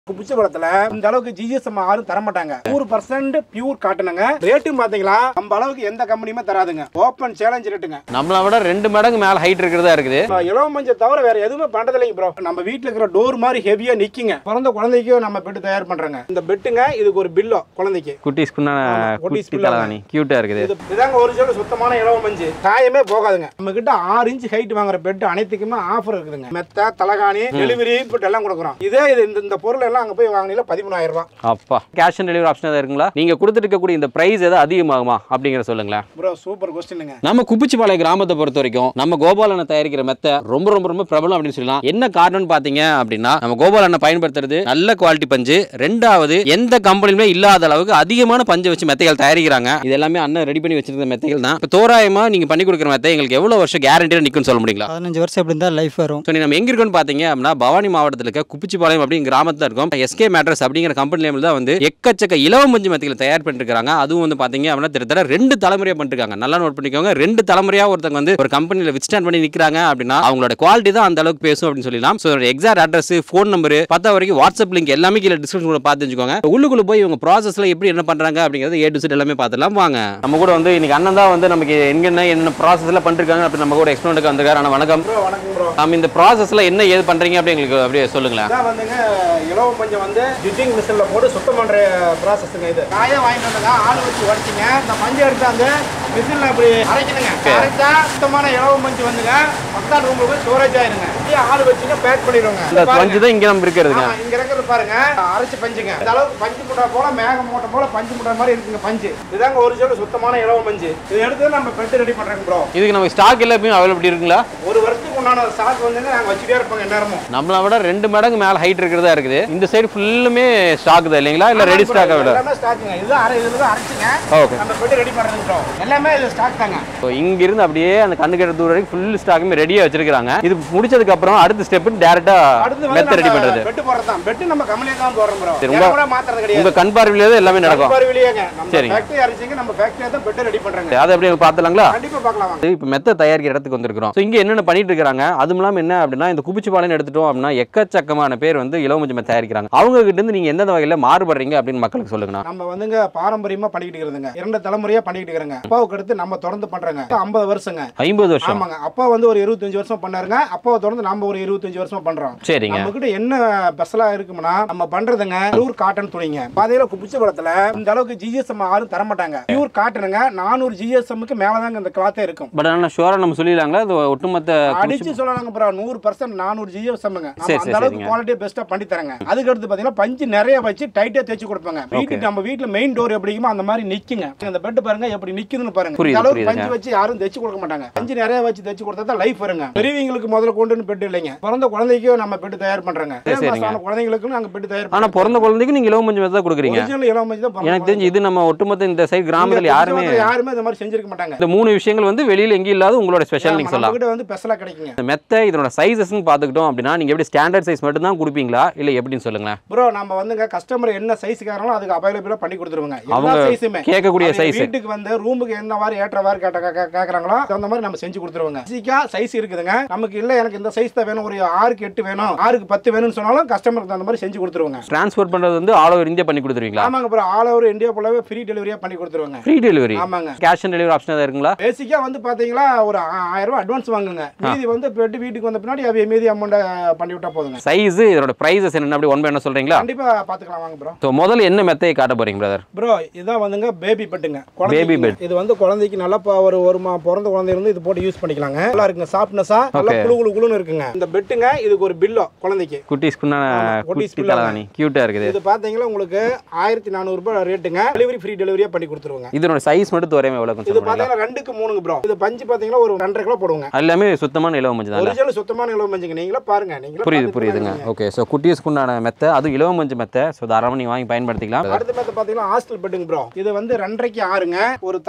குப்பிச்ச பழத்துல இந்த அளவுக்கு ஜிஎஸ்எம் யாரும் தர மாட்டாங்க நூறு பர்சன்ட் பியூர் காட்டணுங்க ரேட்டும் பாத்தீங்களா நம்ம அளவுக்கு எந்த கம்பெனியுமே தராதுங்க ஓப்பன் சேலஞ்ச் ரேட்டுங்க நம்மளை விட ரெண்டு மடங்கு மேல ஹைட் இருக்கிறதா இருக்குது இளவ மஞ்சள் தவிர வேற எதுவுமே பண்றது இல்லைங்க ப்ரோ நம்ம வீட்ல இருக்கிற டோர் மாதிரி ஹெவியா நிக்குங்க பிறந்த குழந்தைக்கு நம்ம பெட் தயார் பண்றோங்க இந்த பெட்டுங்க இதுக்கு ஒரு பில்லோ குழந்தைக்கு குட்டீஸ்க்குண்டான ஆமா, குட்டீஸ் குட்டி பிள்ளை தலைவாணி கியூட்டா இருக்குது இது இதாங்க ஒரிஜினல் சுத்தமான இளவ மஞ்சு காயமே போகாதுங்க நம்ம கிட்ட ஆறு இன்ச் ஹைட் வாங்குற பெட் அனைத்துக்குமே ஆஃபர் இருக்குதுங்க மெத்த தலகாணி டெலிவரி பெட் எல்லாம் கொடுக்குறோம் இதே இது இந்த- இந்த பொருள் எல்லாம் அங்க போய் வாங்கினீங்க பதிமூணாயிரம் ரூபாய் அப்பா கேஷ் ஆன் டெலிவரி ஆப்ஷன் ஏதாவது இருக்குங்களா நீங்க கொடுத்துட்டு இருக்கக்கூடிய இந்த பிரைஸ் ஏதாவது அதிகமாகுமா அப்படிங்கிற சொல்லுங்களேன் ப்ரோ சூப்பர் கொஸ்டினுங்க நம்ம குப்பிச்சிப்பாளைய கிராமத்தை பொறுத்த வரைக்கும் நம்ம கோபாலனை தயாரிக்கிற மெத்த ரொம்ப ரொம்ப ரொம்ப பிரபலம் அப்படின்னு சொல்லலாம் என்ன காரணம்னு பாத்தீங்க அப்படின்னா நம்ம கோபாலனை பயன்படுத்துறது நல்ல குவாலிட்டி பஞ்சு ரெண்டாவது எந்த கம்பெனிலுமே இல்லாத அளவுக்கு அதிகமான பஞ்சை வச்சு மெத்தைகள் தயாரிக்கிறாங்க இது எல்லாமே அண்ணன் ரெடி பண்ணி வச்சிருந்த மெத்தைகள் தான் இப்போ தோராயமா நீங்க பண்ணி கொடுக்குற மெத்தை எங்களுக்கு எவ்வளவு வருஷம் கேரண்டியா நிக்கும்னு சொல்ல முடியுங்களா பதினஞ்சு வருஷம் எப்படி இருந்தால் லைஃப் வரும் ஸோ நம்ம எங்க இருக்கோம்னு பார்த்தீங்க அப்படின்னா பவானி மாவட்டத்தில் இருக்க குப்பிச்சிப்பாளையம் அப்படிங்கிற கிராமத்தில் இருக்கும் எஸ்கே மேட்ரஸ் அப்படிங்கிற கம்பெனி நேமில் தான் வந்து எக்கச்சக்க இலவம் மஞ்சு மெத்தைகளை தயார் பண்ணிருக்காங்க அதுவும் வந்து பார்த்தீங்க அப்படின்னா கிட்டத்தட்ட ரெண்டு தலைமுறையாக பண்ணிருக்காங்க நல்லா நோட் பண்ணிக்கோங்க ரெண்டு தலைமுறையாக ஒருத்தங்க வந்து ஒரு கம்பெனியில் வித்ஸ்டாண்ட் பண்ணி நிற்கிறாங்க அப்படின்னா அவங்களோட குவாலிட்டி தான் அந்த அளவுக்கு பேசும் அப்படின்னு சொல்லலாம் so exact address phone number பார்த்தா வரைக்கும் வாட்ஸ்அப் லிங்க் எல்லாமே கீழே டிஸ்கிரிப்ஷன் பார்த்து வச்சுக்கோங்க உள்ளுக்குள்ள போய் இவங்க ப்ராசஸ்ல எப்படி என்ன பண்றாங்க அப்படிங்கிறது ஏ டு செட் எல்லாமே பார்த்துலாம் வாங்க நம்ம கூட வந்து இன்னைக்கு அண்ணன் தான் வந்து நமக்கு எங்கென்ன என்ன ப்ராசஸ்ல பண்ணிருக்காங்க அப்படி நம்ம கூட எக்ஸ்பிளனுக்கு வந்திருக்காரு அண்ணா வணக்கம் ப்ரோ வணக்கம் ப்ரோ நம்ம இந்த ப்ராசஸ்ல என்ன ஏது பண்றீங்க அப்படி எங்களுக்கு அப்படியே சொல்லுங்களேன் இதான் வந்துங்க இலவ மஞ்சள் வந்து ஜிட்டிங் மிஷினில் போட்டு சுத்தம் பண்ற ப்ராசஸ்ங்க இது காயம் வாங்கிட்டு வந்தங்க ஆள் வச்சு உடச்சிங்க இந்த மஞ்சள் எடுத்து அந்த மிஷினில் இப்படி அரைக்கணுங்க அரைச்சா சுத்தமான இலவ மஞ்சள் வந்துங்க பத்தாம் ரூம்ல போய் ஸ்டோரேஜ் ஆயிருங்க அப்படியே ஆள் வச்சுங்க பேக் பண்ணிடுவாங்க இந்த பஞ்சு தான் இங்க நம்ம இருக்கிறதுங்க ஆமா, இங்க இருக்கிறது பாருங்க அரைச்சு பஞ்சுங்க இந்த அளவுக்கு பஞ்சு முட்டை போல மேக மூட்டை போல பஞ்சு முட்டை மாதிரி இருக்குங்க பஞ்சு இதாங்க ஒரிஜினல் சுத்தமான இலவ மஞ்சு இது எடுத்து நம்ம பெட் ரெடி பண்றோங்க ப்ரோ இதுக்கு நமக்கு ஸ்டாக் எல்லாமே அவைலபிலிட்டி இருக்குங்களா ஒரு வருஷத்துக்கு உண்டான ஸ்டாக் வந்துங்க நாங்க வச்சுட்டே இருப்போங்க எந்நேரமும் நம்மளை விட ரெண்டு மடங்கு மேல ஹைட் இருக்கிறதா இருக்குது இந்த சைடு ஃபுல்லுமே ஸ்டாக் தான் இல்லைங்களா இல்ல ரெடி ஸ்டாக்கை விட எல்லாமே ஸ்டாக்குங்க இது அரை இதுல தான் அரைச்சுங்க ஓகே நம்ம பெட் ரெடி பண்றதுங்க ப்ரோ எல்லாமே இது ஸ்டாக் தாங்க ஸோ இங்க இருந்து அப்படியே அந்த கண்ணு கெட்ட தூரம் வரைக்கும் ஃபுல் ஸ்டாக்குமே ரெடியா வச்சிருக்காங்க இது முடிச்சதுக்கு அப்புறம் அடுத்த ஸ்டெப் டேரக்டா அடுத்து மெத்த ரெடி பண்றது பெட் போடுறது தான் பெட் நம்ம கம்பெனியே தான் போடுறோம் ப்ரோ சரி, உங்க- கூட மாத்துறது கிடையாது உங்க கண் பார்வையிலே தான் எல்லாமே நடக்கும் பார்வையிலேயேங்க நம்ம சரிங்க. ஃபேக்டரி அரைச்சிங்க நம்ம ஃபேக்டரியா தான் பெட் ரெடி பண்றாங்க அதை அப்படியே பார்த்துலாங்களா கண்டிப்பா பார்க்கலாம் வாங்க இப்போ மெத்த தயாரிக்கிற இடத்துக்கு வந்திருக்கிறோம் ஸோ இங்கே என்னென்ன பண்ணிட்டு இருக்காங்க அதுவும் இல்லாமல் என்ன அப்படின்னா இந்த குபிச்சிப்பாளையம் எடுத்துட்டோம் அப்படின்னா எக்கச்சக்கமான பேர் வந்து இலவமஞ்சு மெத்த தயாரிக்கிறாங்க அவங்க கிட்ட இருந்து நீங்க எந்தெந்த வகையில் மாறுபடுறீங்க அப்படின்னு மக்களுக்கு சொல்லுங்கண்ணா நம்ம வந்துங்க பாரம்பரியமா பண்ணிக்கிட்டு இருக்கிறதுங்க இரண்டு தலைமுறையா பண்ணிக்கிட்டு இருக்கிறாங்க அப்பாவுக்கு அடுத்து நம்ம தொடர்ந்து பண்றோங்க ஐம்பது வருஷங்க ஐம்பது வருஷம் ஆமாங்க அப்பா வந்து ஒரு இருபத்தஞ்சு வருஷம் பண்ணாருங்க அப்பாவை தொடர்ந்து நம்ம ஒரு இருபத்தஞ்சு வருஷமா பண்றோம் சரிங்க நம்ம கிட்ட என்ன ஸ்பெஷலா இருக்கும்னா நம்ம பண்றதுங்க பியூர் காட்டன் துணிங்க பாதையில குப்பிச்ச பழத்துல இந்த அளவுக்கு ஜிஎஸ்எம் யாரும் தர மாட்டாங்க பியூர் காட்டனுங்க நானூறு ஜிஎஸ்எம்க்கு மேலதாங்க இந்த கிளாத்தே இருக்கும் பட் ஆனால் ஷுவராக நம்ம சொல்லிடலாங்களா இது ஒட்டுமொத்த அடிச்சு சொல்லலாங்க ப்ரோ நூறு பர்சன்ட் நானூறு ஜிஎஸ்எம்ங்க சரி, அந்த சரி, அளவுக்கு சரிங்க. குவாலிட்டியா பெஸ்டா பண்ணி தரங்க அதுக்கு அடுத்து பாத்தீங்கன்னா பஞ்சு நிறைய வச்சு டைட்டா தேய்ச்சி கொடுப்பாங்க வீட்டுக்கு நம்ம வீட்டுல மெயின் டோர் எப்படிக்குமோ அந்த மாதிரி நிக்குங்க அந்த பெட் பாருங்க எப்படி நிக்குதுன்னு பாருங்க புரியுது, இந்த அளவுக்கு புரியுதுங்க. பஞ்சு வச்சு யாரும் தைச்சு கொடுக்க மாட்டாங்க பஞ்சு நிறைய வச்சு தைச்சு கொடுத்தா தான் லைஃப் வருங்க பெரியவங்களுக்கு முதல்ல கொண்டு பெட் இல்லைங்க பிறந்த குழந்தைக்கு நம்ம பெட் தயார் பண்றோங்க சரி, சரிங்க. மாசமான குழந்தைங்களுக்கு நாங்க பெட் தயார் ஆனால் பிறந்த குழந்தைக்கு நீங்கள் இலவமஞ்சு மெத்த தான் கொடுக்குறீங்க ஒரிஜினல் இளம் மஞ்சள் தான் பிறந்த எனக்கு தெரிஞ்சு இது நம்ம ஒட்டுமொத்த இந்த சைடு கிராமத்தில் இங்க யாருமே குடிச்சவங்க யாருமே இந்த மாதிரி செஞ்சிருக்க மாட்டாங்க இந்த மூணு விஷயங்கள் வந்து வெளியில் எங்கேயும் இல்லாத உங்களோட ஸ்பெஷல் நீங்கள் நம்ம சொல்லலாம் கிட்ட வந்து ஸ்பெஷலா கிடைக்குங்க இந்த மெத்த இதனோட சைஸஸ்ன்னு பார்த்துக்கிட்டோம் அப்படின்னா நீங்கள் எப்படி ஸ்டாண்டர்ட் சைஸ் மட்டும் தான் கொடுப்பீங்களா இல்லை எப்படின்னு சொல்லுங்களேன் ப்ரோ நம்ம வந்துங்க கஸ்டமர் என்ன சைஸ் கேக்குறாங்களோ அதுக்கு அவைலபிளா பண்ணி கொடுத்துருவாங்க எல்லா அவங்க சைஸுமே கேட்கக்கூடிய அவங்க சைஸ் வீட்டுக்கு வந்து ரூமுக்கு என்ன மாதிரி ஏற்றவாறு கேட்ட கே- கேக்குறாங்களோ அந்த மாதிரி நம்ம செஞ்சு கொடுத்துருவாங்க சீக்கா சைஸ் இருக்குதுங்க நமக்கு இல்ல எனக்கு இந்த சைஸ் தான் வேணும் ஒரு ஆறுக்கு எட்டு வேணும் ஆறுக்கு பத்து வேணும்னு சொன்னாலும் கஸ்டமருக்கு அந்த மாதிரி செஞ்சு கொடுத்துருவாங்க ட்ரான்ஸ்போர்ட் பண்ணுறது வந்து ஆல் ஓவர் இந்தியா பண்ணி கொடுத்துருவீங்களா ஆமாங்க ப்ரோ ஆல் ஓவர் இந்தியா ஃபுல்லாவே ஃப்ரீ டெலிவரியா பண்ணி கொடுத்துருவாங்க ஃப்ரீ டெலிவரி ஆமாங்க கேஷ் ஆன் டெலிவரி ஆப்ஷன் ஏதாவது இருக்குங்களா பேசிக்கா வந்து பாத்தீங்களா ஒரு ஆ- ஆயிரம் ரூபாய் அட்வான்ஸ் வாங்குங்க மீதி வந்து பெட்டு வீட்டுக்கு வந்த பின்னாடி அவைய மீதி அமௌண்ட் பண்ணி விட்டா போதுங்க சைஸ் இதோட ப்ரைஸஸ் என்ன அப்படி ஒன் பை என்ன சொல்றீங்களா கண்டிப்பா பாத்துக்கலாம் வாங்க ப்ரோ ஸோ முதல்ல என்ன மெத்தையை காட்ட போறீங்க பிரதர் ப்ரோ இதான் வந்துங்க பேபி பெட்டுங்க Baby குழந்தைக்கு இது வந்து குழந்தைக்கு நல்லா ப- ஒரு ஒரு மா பிறந்த குழந்தை இருந்து இது போட்டு யூஸ் பண்ணிக்கலாங்க நல்லா இருக்குங்க சாஃப்ட்னஸா நல்லா Okay. குளு குளு குளுன்னு இருக்குங்க இந்த பெட்டுங்க இதுக்கு ஒரு பில்லோ குழந்தைக்கு குட்டீஸ்க்குண்டான ஆமா, குட்டீஸ் குட்டி பிள்ளை தலைவாணி கியூட்டா இருக்குது இது பாத்தீங்கன்னா உங்களுக்கு ஆயிரத்தி நானூறு ரூபாய் ரேட்டுங்க டெலிவரி ஃப்ரீ டெலிவரியா பண்ணி கொடுத்துருவாங்க இதனோட சைஸ் மட்டும் தோறையுமே எவ்வளோ இது சொல்லுங்க பாத்தீங்கன்னா ரெண்டுக்கு மூணுங்க ப்ரோ இது பஞ்சு பாத்தீங்கன்னா ஒரு ரெண்டரை கிலோ போடுங்க எல்லாமே சுத்தமான இலவ மஞ்சள் தான் ஒரிஜினல் சுத்தமான இலவ மஞ்சுங்க நீங்களே பாருங்க நீங்களே புரியுது பார்த்து புரியுதுங்க பண்ணுங்க. ஓகே ஸோ குட்டீஸ்க்குண்டான மெத்தை அது இலவ மஞ்சள் மெத்தை ஸோ தாராளமாக நீங்கள் வாங்கி பயன்படுத்திக்கலாம் அடுத்த மேத்த பாத்தீங்கன்னா ஹாஸ்டல் பெட்டுங்க ப்ரோ இது வந்து ரெண்டரைக்கு ஆறுங்க ஒரு தலகாணி ஃப்ரீ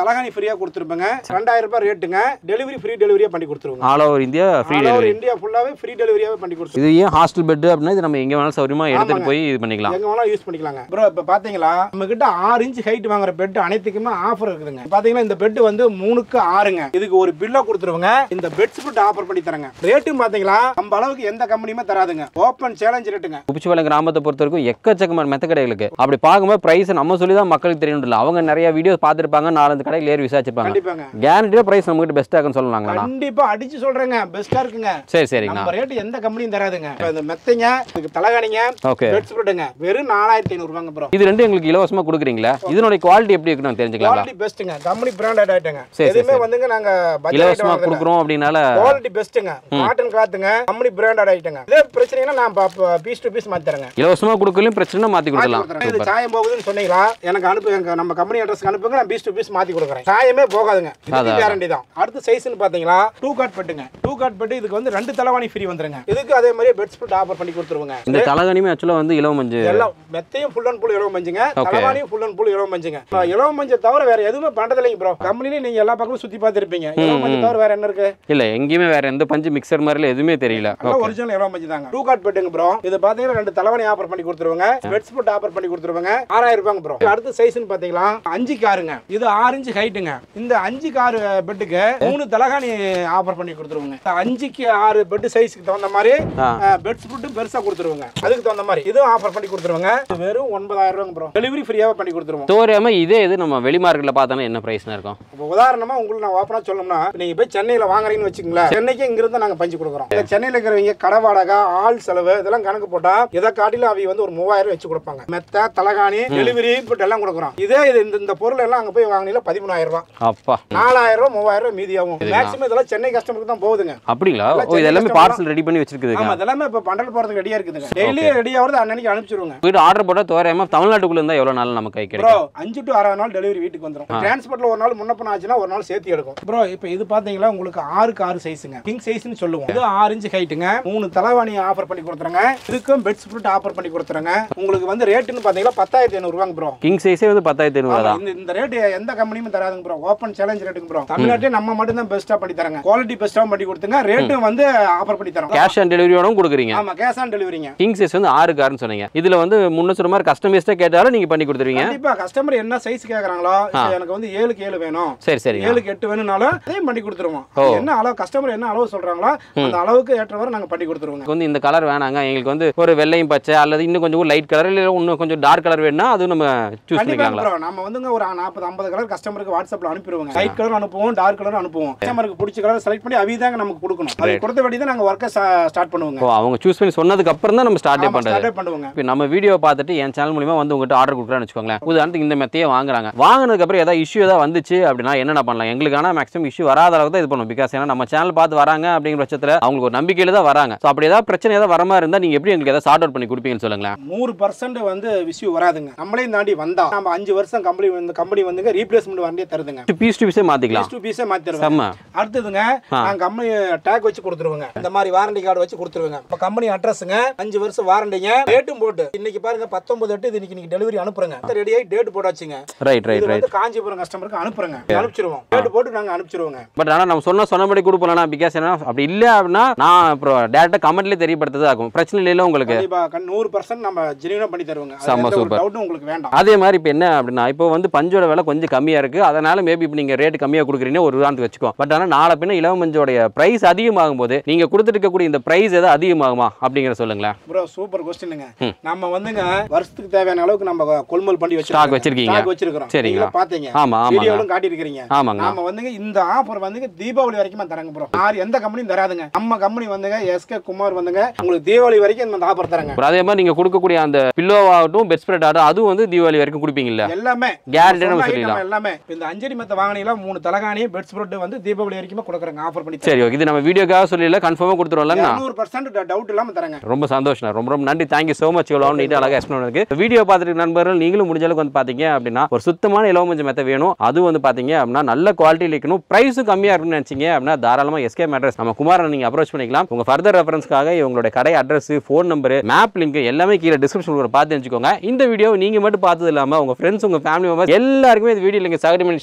ஃப்ரீயா கொடுத்துருப்பேங்க ரெண்டாயிரம் ரூபாய் ரேட்டுங்க டெலிவரி ஃப்ரீ டெலிவரியா பண்ணி கொடுத்துருவோங்க all over India free all over delivery India ஃபுல்லாவே ஃப்ரீ டெலிவரியாவே பண்ணி கொடுத்துருவோம் இது ஏன் ஹாஸ்டல் பெட் அப்படின்னா இது நம்ம எங்க வேணாலும் சௌரியமா எடுத்துட்டு ஆமாங்க. போய் இது பண்ணிக்கலாம் எங்க வேணாலும் யூஸ் பண்ணிக்கலாங்க ப்ரோ இப்போ பாத்தீங்களா நம்ம கிட்ட ஆறு இன்ச் ஹைட் வாங்குற பெட் அனைத்துக்குமே ஆஃபர் இருக்குதுங்க பாத்தீங்கன்னா இந்த பெட் வந்து மூணுக்கு ஆறுங்க இதுக்கு ஒரு பில்லோ கொடுத்துருவோங்க இந்த பெட் ஸ்பிரிட் ஆஃபர் பண்ணி தரங்க ரேட்டும் பாத்தீங்களா நம்ம அளவுக்கு எந்த கம்பெனியுமே தராதுங்க ஓப்பன் சேலஞ்ச் ரேட்டுங்க குப்பிச்சிபாளையம் கிராமத்தை பொறுத்த வரைக்கும் எக்கச்சக்கமான மெத்த கடைகளுக்கு அப்படி பார்க்கும்போது பிரைஸ் நம்ம சொல்லி தான் மக்களுக்கு தெரியணும் இல்லை அவங்க நிறைய வீடியோஸ் பார்த்துருப்பாங்க நாலஞ்சு கடையில் ஏறி விசாரிச்சிருப்பாங்க கண்டிப்பாங்க கேரண்டியாக பிரைஸ் நம்மகிட்ட பெஸ்ட்டாக இருக்குன்னு சொல்லலாங்களா கண்டிப்பா அடிச்சு சொல்றேங்க பெஸ்டா இருக்குங்க சரி சரிங்கண்ணா நம்ம ரேட் எந்த கம்பெனியும் தராதுங்க இப்ப இந்த மெத்தைங்க இதுக்கு தலகாணிங்க ஓகே பெட் ஸ்பிரிட்டுங்க வெறும் நாலாயிரத்தி ஐநூறுபாங்க ப்ரோ இது ரெண்டும் எங்களுக்கு இலவசமா கொடுக்குறீங்களா இதனுடைய குவாலிட்டி எப்படி இருக்குன்னு தெரிஞ்சுக்கலாங்களா குவாலிட்டி பெஸ்ட்டுங்க கம்பெனி பிராண்டட் ஆயிட்டுங்க சரி, எதுவுமே வந்துங்க நாங்க பட்ஜெட் இலவசமா கொடுக்குறோம் அப்படின்னால குவாலிட்டி பெஸ்ட்டுங்க காட்டன் கிளாத்துங்க கம்பெனி பிராண்டட் ஆயிட்டுங்க இதே பிரச்சனைனா நான் பீஸ் டு பீஸ் மாத்தி தரேங்க இலவசமா கொடுக்கலையும் பிரச்சனை மாத்தி கொடுக்கலாம் மாத்தி கொடுத்துறேன். இது சாயம் போகுதுன்னு சொன்னீங்களா எனக்கு அனுப்பு எங்க நம்ம கம்பெனி அட்ரஸ்க்கு அனுப்புங்க நான் பீஸ் டு பீஸ் மாத்தி கொடுக்குறேன் சாயமே போகாதுங்க இது கேரண்டி தான் அடுத்து சைஸ்னு பாத்தீங்களா டூ காட் பெட்டுங்க டூ காட் பெட்டு இதுக்கு வந்து ரெண்டு தலைவாணி ஃப்ரீ வந்துருங்க இதுக்கு அதே மாதிரி பெட் ஸ்பிரிட் ஆஃபர் பண்ணி கொடுத்துருவாங்க இந்த தலகனியுமே ஆக்சுவலாக வந்து இலவ மஞ்சு எல்லாம் மெத்தையும் ஃபுல் அண்ட் ஃபுல் இலவ மஞ்சுங்க தலைவாணியும் ஃபுல் அண்ட் ஃபுல் இலவ மஞ்சுங்க இலவ மஞ்சை தவிர வேற எதுவுமே பண்றது இல்லைங்க ப்ரோ கம்பெனிலே நீங்க எல்லா பக்கமும் சுத்தி பார்த்துருப்பீங்க இலவ மஞ்சள் தவிர வேற என்ன இருக்கு இல்ல எங்கேயுமே வேற எந்த பஞ்சு மிக்சர் மாதிரில எதுவுமே தெரியல எல்லாம் ஒரிஜினல் இலவ மஞ்சள் தாங்க டூ காட் பெட்டுங்க ப்ரோ இது பாத்தீங்கன்னா ரெண்டு தலைவாணி ஆஃபர் பண்ணி கொடுத்துருவாங்க பெட் ஸ்பிரிட் ஆஃபர் பண்ணி கொடுத்துருவாங்க ஆறாயிரம் ரூபாங்க ப்ரோ அடுத்த சைஸ்னு பாத்தீங்களா அஞ்சு காருங்க இது ஆறு இன்ச் ஹைட்டுங்க இந்த அஞ்சு காரு பெட்டுக்கு மூணு தலகாணி ஆஃபர் பண்ணி கொடுத்துருவாங்க இந்த அஞ்சுக்கு ஆறு பெட் சைஸ்க்கு தகுந்த மாதிரி ஆ. பெட் ஸ்பிரிட்டும் பெருசா கொடுத்துருவாங்க அதுக்கு தகுந்த மாதிரி இதுவும் ஆஃபர் பண்ணி கொடுத்துருவாங்க இது வெறும் ஒன்பதாயிரம் ரூபாங்க ப்ரோ டெலிவரி ஃப்ரீயாவே பண்ணி கொடுத்துருவோம் தோறியாம இதே இது நம்ம வெளி மார்க்கெட்ல பார்த்தோன்னா என்ன பிரைஸ்னா இருக்கும் இப்போ உதாரணமா உங்களுக்கு நான் ஓப்பனா சொல்லணும்னா நீங்க போய் சென்னையில வாங்குறீங்கன்னு வச்சுங்களேன் சென்னைக்கு இங்கிருந்து நாங்க பஞ்சு கொடுக்குறோம் இந்த சென்னையில இருக்கிறவங்க கடை வாடகை ஆள் செலவு இதெல்லாம் கணக்கு போட்டா இதை காட்டிலும் அவங்க வந்து ஒரு மூவாயிரம் வச்சு கொடுப்பாங்க மெத்த தலகாணி டெலிவரி இப்படி எல்லாம் கொடுக்குறோம் இதே இது இந்த இந்த பொருள் எல்லாம் அங்க போய் வாங்கினீங்க பதிமூணாயிரம் ரூபாய் அப்பா நாலாயிரம் ரூபாய் மூவாயிரம் ரூபாய் மீதியாகும் மேக்ஸிமம் இதெல்லாம் சென்னை கஸ்டமருக்கு தான் போகுதுங்க அப்படிங்களா எல்லாம் ஓ இது எல்லாமே சென்னை பார்சல் ரெடி பண்ணி வச்சிருக்குதுங்க ஆமா இதெல்லாமே இப்ப பண்டல் போறதுக்கு ரெடியா இருக்குதுங்க டெய்லி ரெடி ஆகுறது அன்னன்னைக்கு அனுப்பிச்சிருவாங்க வீடு ஆர்டர் போட்டால் தோறாம தமிழ்நாட்டுக்குள்ள இருந்தா எவ்வளவு நாள் நம்ம கை ப்ரோ கிடைக்கும் அஞ்சு டு ஆறாவது நாள் டெலிவரி வீட்டுக்கு வந்துரும் டிரான்ஸ்போர்ட்ல ஒரு நாள் முன்ன பண்ண ஆச்சுன்னா ஒரு நாள் சேர்த்து எடுக்கும் ப்ரோ இப்போ இது பாத்தீங்களா உங்களுக்கு ஆறுக்கு ஆறு சைஸுங்க கிங் சைஸ்னு சொல்லுவோம் இது ஆறு இன்ச் ஹைட்டுங்க மூணு தலைவாணி ஆஃபர் பண்ணி கொடுத்துருங்க இதுக்கும் பெட் ஸ்பிரிட் ஆஃபர் பண்ணி கொடுத்துருங்க உங்களுக்கு வந்து ரேட்டுன்னு பாத்தீங்கன்னா பத்தாயிரத்தி ஐநூறுவாங்க ப்ரோ கிங் சைஸே வந்து பத்தாயிரத்தி ஐநூறு தான் இந்த இந்த ரேட் எந்த கம்பெனியும் தராதுங்க ப்ரோ ஓப்பன் சேலஞ்ச் ரேட்டுங்க ப்ரோ தமிழ்நாட்டிலே நம்ம மட்டும் தான் பெஸ்ட்டா பண்ணி தரங்க குவாலிட்டி பெஸ்ட்டாகவும் பண்ணி கொடுத்துங்க ரேட்டும் வந்து ஆஃபர் பண்ணி தரோம் கேஷ் ஆன் டெலிவரியோடவும் கொடுக்குறீங்க ஆமா கேஷ் ஆன் டெலிவரிங்க கிங் சைஸ் வந்து ஆறு கார்னு சொன்னீங்க இதுல வந்து முன்ன சொன்ன மாதிரி கஸ்டமைஸ்டா கேட்டாலும் நீங்க பண்ணி கொடுத்துருவீங்க கண்டிப்பா கஸ்டமர் என்ன சைஸ் கேக்குறாங்களோ இப்ப எனக்கு வந்து ஏழுக்கு ஏழு வேணும் சரி சரிங்க ஏழுக்கு எட்டு வேணும்னாலும் அதையும் பண்ணி கொடுத்துருவோம் ஓ. என்ன அளவு கஸ்டமர் என்ன அளவு சொல்றாங்களோ அந்த அளவுக்கு ஏற்றவரை நாங்க பண்ணி கொடுத்துருவோங்க எனக்கு வந்து இந்த கலர் வேணாங்க எங்களுக்கு வந்து ஒரு வெள்ளையும் பச்சை அல்லது இன்னும் கொஞ்சம் லைட் கலர் இல்லை இன்னும் கொஞ்சம் டார்க் கலர் வேணும்னா அது நம்ம சூஸ் கண்டிப்பா பண்ணிக்கலாங்களா bro. நம்ம வந்துங்க ஒரு நாற்பது ஐம்பது கலர் கஸ்டமருக்கு வாட்ஸ்அப்ல அனுப்பிடுவோங்க லைட் கலர் அனுப்புவோம் டார்க் கலர் அனுப்புவோம் கஸ்டமருக்கு பிடிச்ச கலர் செலக்ட் பண்ணி அவி தாங்க நமக்கு கொடுக்கணும் அது கொடுத்த வட்டி தான் நாங்க ஒர்க்கை ஸ்டார்ட் பண்ணுவோங்க ஓ அவங்க சூஸ் பண்ணி சொன்னதுக்கு அப்புறம் தான் நம்ம ஸ்டார்டே பண்றது ஸ்டார்ட் பண்ணுவோங்க இப்போ நம்ம வீடியோ பார்த்துட்டு என் சேனல் மூலியமா வந்து உங்ககிட்ட ஆர்டர் கொடுக்குறான்னு வச்சுக்கோங்களேன் உதாரணத்துக்கு இந்த மெத்தையே வாங்குறாங்க வாங்கினதுக்கு அப்புறம் ஏதாவது இஷ்யூ ஏதாவது வந்துச்சு அப்படின்னா என்னென்ன பண்ணலாம் எங்களுக்கு ஆனால் மேக்ஸிமம் இஷ்யூ வராத அளவுக்கு தான் இது பண்ணும் பிகாஸ் ஏன்னா நம்ம சேனல் பார்த்து வராங்க அப்படிங்கிற பட்சத்தில் அவங்களுக்கு ஒரு நம்பிக்கையில தான் வராங்க ஸோ அப்படி ஏதாவது பிரச்சனை ஏதாவது வர மாதிரி இருந்தால் நீங்கள் எப்படி எங்களுக்கு ஏதாவது சார்ட் அவுட் பண்ணி கொடுப்பீங்கன்னு சொல்லுங்களேன் நூறு பர்சன்ட் வந்து விஷு வராதுங்க நம்மளையும் தாண்டி வந்தா நம்ம அஞ்சு வருஷம் கம்பெனி வந்து கம்பெனி வந்துங்க ரீப்ளேஸ்மெண்ட் வண்டியே தருதுங்க பீஸ் டு பீஸே மாற்றிக்கலாம் பீஸ் டு பீஸே மாத்தி தருவாங்க செம்ம அடுத்ததுங்க நாங்க கம்பெனி டேக் வச்சு கொடுத்துருவோங்க இந்த மாதிரி வாரண்டி கார்டு வச்சு கொடுத்துருவோங்க இப்போ கம்பெனி அட்ரஸுங்க அஞ்சு வருஷம் வாரண்டிங்க டேட்டும் போட்டு இன்னைக்கு பாருங்க பத்தொன்பது எட்டு இது இன்னைக்கு நீங்க டெலிவரி அனுப்புறங்க ரெடி ஆகி டேட் போட்டாச்சுங்க ரைட் ரைட் இது ரைட் வந்து காஞ்சிபுரம் கஸ்டமருக்கு அனுப்புறங்க அனுப்பிச்சிருவோம் டேட் போட்டு நாங்க அனுப்பிச்சிருவோங்க பட் ஆனால் நம்ம சொன்ன சொன்னபடி கொடுப்போம்னா பிகாஸ் என்ன அப்படி இல்லை அப்படின்னா நான் அப்புறம் டேரெக்டாக கமெண்ட்லேயே தெரியப்படுத்ததா இருக்கும் பிரச்சனை இல்லைல்ல உங்களுக்கு கண்டிப்பா கண் நூறு பர்சன்ட் நம்ம ஜெனியூனா பண்ணி தருவோங்க அதுல செம்ம எந்த ஒரு super. டவுட்டும் உங்களுக்கு வேண்டாம் அதே மாதிரி இப்போ என்ன அப்படின்னா இப்போ வந்து பஞ்சோட விலை கொஞ்சம் கம்மியாக இருக்குது அதனால மேபி இப்போ நீங்கள் ரேட் கம்மியாக கொடுக்குறீங்க ஒரு உதாரணத்துக்கு வச்சுக்கோ பட் ஆனால் நாளை பின்ன இலவ மஞ்சோடைய ப்ரைஸ் அதிகமாகும் போது நீங்கள் கொடுத்துட்டு இருக்கக்கூடிய இந்த ப்ரைஸ் எதாவது அதிகமாகுமா அப்படிங்கிற சொல்லுங்களேன் ப்ரோ சூப்பர் கொஸ்டினுங்க நம்ம வந்துங்க வருஷத்துக்கு தேவையான அளவுக்கு நம்ம கொள்முதல் பண்ணி Stock வச்சிருக்கீங்க. ஸ்டாக் வச்சிருக்கிறோம் சரிங்க. நீங்களே பாத்தீங்க ஆமாம் ஆமாங்க வீடியோலும் காட்டியிருக்கிறீங்க ஆமாங்க நாம வந்துங்க இந்த ஆஃபர் வந்துங்க தீபாவளி வரைக்கும் தரங்க ப்ரோ யார் எந்த கம்பெனியும் தராதுங்க நம்ம கம்பெனி வந்துங்க எஸ்கே குமார் வந்துங்க உங்களுக்கு தீபாவளி வரைக்கும் இந்த ஆஃபர் தரங்க அப்புறம் அதே மாதிரி நீங்கள் கொடுக்கக்கூடிய அந்த பில்லோவாகட்டும் பெட் ஸ்ப்ரெட் ஆகட்டும் அதுவும் வந்து தீபாவளி வரைக்கும் கொடுப்பீங்கல்ல எல்லாமே Guarantee நம்ம சொன்ன சொல்லிடலாம். item எல்லாமே இந்த அஞ்சடி மத்த வாங்கினீங்களா மூணு தலகாணி பெட் ஸ்ப்ரெட் வந்து தீபாவளி வரைக்கும் கொடுக்குறாங்க ஆஃபர் பண்ணி சரி ஓகே இது நம்ம வீடியோக்காக சொல்லல கன்ஃபார்மாக கொடுத்துருவோம்லங்கண்ணா இரநூறு பர்சன்ட் டவுட் இல்லாம தரங்க ரொம்ப சந்தோஷம் ரொம்ப ரொம்ப நன்றி தேங்க்யூ ஸோ மச் இவ்வளோ நீட்டாக அழகாக எக்ஸ்பிளைன் இருக்கு வீடியோ பார்த்துட்டு நண்பர்கள் நீங்களும் முடிஞ்ச அளவுக்கு வந்து பார்த்தீங்க அப்படின்னா ஒரு சுத்தமான இலவ மஞ்சள் மெத்த வேணும் அது வந்து பார்த்தீங்க அப்படின்னா நல்ல குவாலிட்டியில் இருக்கணும் ப்ரைஸும் கம்மியாக இருக்குன்னு நினச்சிங்க அப்படின்னா தாராளமாக எஸ்கே அட்ரஸ் நம்ம குமாரன் நீங்கள் அப்ரோச் பண்ணிக்கலாம் உங்கள் ஃபர்தர் ரெஃபரன்ஸ்க்காக இவங்களுடைய கடை address phone number map link எல்லாமே கீழே டிஸ்கிரிப்ஷன் பார்த்து தெரிஞ்சுக்கோங்க இந்த வீடியோ நீங்கள் மட்டும் பார்த்தது இல்லாமல் உங்கள் ஃப்ரெண்ட்ஸ் உங்கள் ஃபேமிலி மெம்பர்ஸ் எல்லாருக்குமே இந்த வீடியோ நீங்கள் சகடி பண்ணி ஷேர்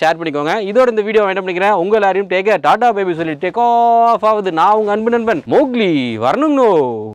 ஷேர் பண்ணிக்கோங்க இதோட இந்த வீடியோ என்ன பண்ணிக்கிறேன் உங்க எல்லாரையும் டேக் டாடா பேபி சொல்லி டேக் ஆஃப் ஆகுது நான் உங்க அன்பு நண்பன் மோக்லி வரணுங்கண்ணோ